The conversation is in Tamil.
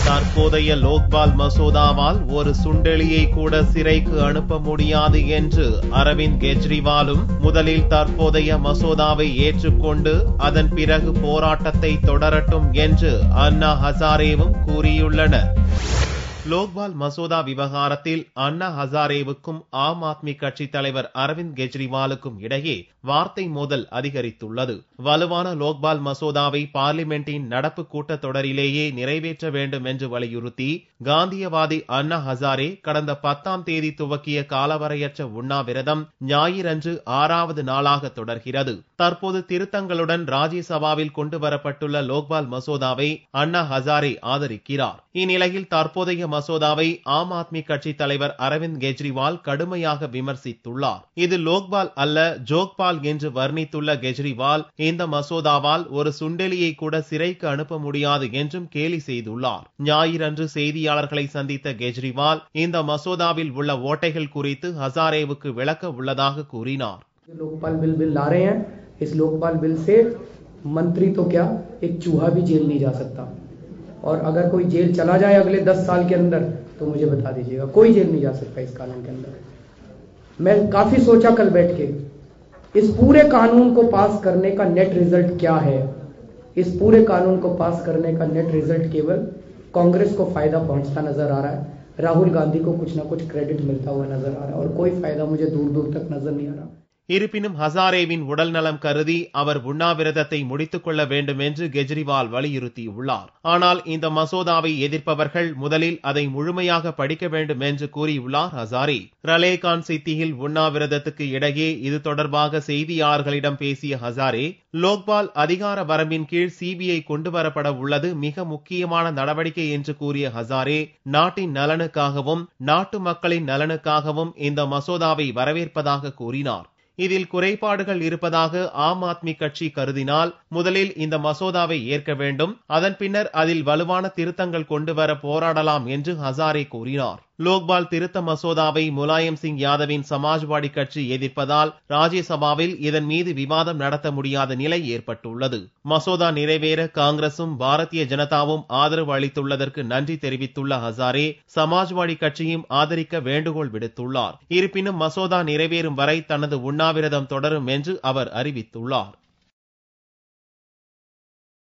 தற்போதைய லோக்பால் மசோதாவால் ஒரு சுண்டெலியை கூட சிறைக்கு அனுப்ப முடியாது என்று அரவிந்த் கெஜ்ரிவாலும் முதலில் தற்போதைய மசோதாவை ஏற்றுக்கொண்டு அதன் பிறகு போராட்டத்தை தொடரட்டும் என்று அண்ணா ஹசாரேவும் கூறியுள்ளனர் லோக்பால் மசோதா விவகாரத்தில் அண்ணா ஹசாரேவுக்கும் ஆம் ஆத்மி கட்சி தலைவர் அரவிந்த் கெஜ்ரிவாலுக்கும் இடையே வார்த்தை மோதல் அதிகரித்துள்ளது வலுவான லோக்பால் மசோதாவை பார்லிமெண்டின் நடப்பு கூட்டத்தொடரிலேயே நிறைவேற்ற வேண்டும் என்று வலியுறுத்தி காந்தியவாதி அண்ணா ஹசாரே கடந்த பத்தாம் தேதி துவக்கிய காலவரையற்ற உண்ணாவிரதம் ஞாயிறன்று ஆறாவது நாளாக தொடர்கிறது தற்போது திருத்தங்களுடன் ராஜ்யசபாவில் கொண்டு வரப்பட்டுள்ள லோக்பால் மசோதாவை அண்ணா ஹசாரே ஆதரிக்கிறார் இந்நிலையில் தற்போதைய மசோதாவை ஆம் ஆத்மி கட்சி தலைவர் அரவிந்த் கெஜ்ரிவால் கடுமையாக விமர்சித்துள்ளார் இது லோக்பால் அல்ல ஜோக்பால் என்று வர்ணித்துள்ள கெஜ்ரிவால் இந்த மசோதாவால் ஒரு சுண்டெலியை கூட சிறைக்கு அனுப்ப முடியாது என்றும் கேலி செய்துள்ளார் ஞாயிறன்று செய்தியாளர்களை சந்தித்த கெஜ்ரிவால் இந்த மசோதாவில் உள்ள ஓட்டைகள் குறித்து ஹசாரேவுக்கு விளக்க உள்ளதாக கூறினார் लोकपाल बिल बिल ला रहे हैं इस लोकपाल बिल से मंत्री तो क्या एक चूहा भी जेल नहीं जा सकता और अगर कोई जेल चला जाए अगले दस साल के अंदर तो मुझे बता दीजिएगा कोई जेल नहीं जा सकता इस कानून के अंदर मैं काफी सोचा कल बैठ के इस पूरे कानून को पास करने का नेट रिजल्ट क्या है इस पूरे कानून को पास करने का नेट रिजल्ट केवल कांग्रेस को फायदा पहुंचता नजर आ रहा है राहुल गांधी को कुछ ना कुछ क्रेडिट मिलता हुआ नजर आ रहा है और कोई फायदा मुझे दूर दूर तक नजर नहीं आ रहा இருப்பினும் ஹசாரேவின் உடல் நலம் கருதி அவர் உண்ணாவிரதத்தை முடித்துக் கொள்ள வேண்டும் என்று கெஜ்ரிவால் வலியுறுத்தியுள்ளார் ஆனால் இந்த மசோதாவை எதிர்ப்பவர்கள் முதலில் அதை முழுமையாக படிக்க வேண்டும் என்று கூறியுள்ளார் ஹசாரே ரலேகான் சித்தியில் உண்ணாவிரதத்துக்கு இடையே இது தொடர்பாக செய்தியாளர்களிடம் பேசிய ஹசாரே லோக்பால் அதிகார வரம்பின் கீழ் சிபிஐ கொண்டு வரப்பட உள்ளது மிக முக்கியமான நடவடிக்கை என்று கூறிய ஹசாரே நாட்டின் நலனுக்காகவும் நாட்டு மக்களின் நலனுக்காகவும் இந்த மசோதாவை வரவேற்பதாக கூறினார் இதில் குறைபாடுகள் இருப்பதாக ஆம் ஆத்மி கட்சி கருதினால் முதலில் இந்த மசோதாவை ஏற்க வேண்டும் அதன் பின்னர் அதில் வலுவான திருத்தங்கள் கொண்டு வர போராடலாம் என்று ஹசாரே கூறினார் லோக்பால் திருத்த மசோதாவை முலாயம் சிங் யாதவின் சமாஜ்வாடி கட்சி எதிர்ப்பதால் ராஜ்யசபாவில் இதன் மீது விவாதம் நடத்த முடியாத நிலை ஏற்பட்டுள்ளது மசோதா நிறைவேற காங்கிரசும் பாரதிய ஜனதாவும் ஆதரவு அளித்துள்ளதற்கு நன்றி தெரிவித்துள்ள ஹசாரே சமாஜ்வாடி கட்சியும் ஆதரிக்க வேண்டுகோள் விடுத்துள்ளார் இருப்பினும் மசோதா நிறைவேறும் வரை தனது உண்ணாவிரதம் தொடரும் என்று அவர் அறிவித்துள்ளார்